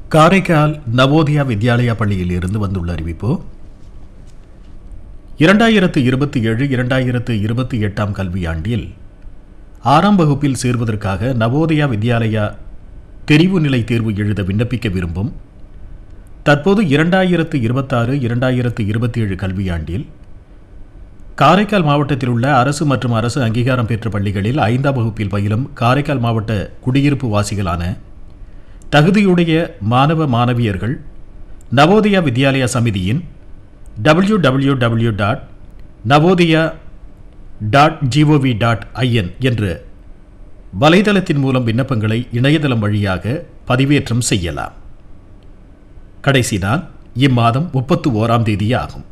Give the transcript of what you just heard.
காரைக்கால் நவோதயா வித்யாலயா பள்ளியில் இருந்து வந்துள்ள அறிவிப்பு இரண்டாயிரத்து இருபத்தி ஏழு இரண்டாயிரத்து இருபத்தி எட்டாம் கல்வியாண்டில் ஆறாம் வகுப்பில் சேர்வதற்காக நவோதயா வித்யாலயா தெரிவு நிலை தேர்வு எழுத விண்ணப்பிக்க விரும்பும் தற்போது இரண்டாயிரத்து இருபத்தாறு இரண்டாயிரத்து இருபத்தி ஏழு கல்வியாண்டில் காரைக்கால் மாவட்டத்தில் உள்ள அரசு மற்றும் அரசு அங்கீகாரம் பெற்ற பள்ளிகளில் ஐந்தாம் வகுப்பில் பயிலும் காரைக்கால் மாவட்ட குடியிருப்பு வாசிகளான தகுதியுடைய மாணவ மாணவியர்கள் நவோதயா வித்யாலயா சமிதியின் W W W dot Navodaya dot GOV dot IN என்ற வலைதளத்தின் மூலம் விண்ணப்பங்களை இணையதளம் வழியாக பதிவேற்றம் செய்யலாம் கடைசி நாள் இம்மாதம் முப்பத்து ஓராம் தேதி ஆகும்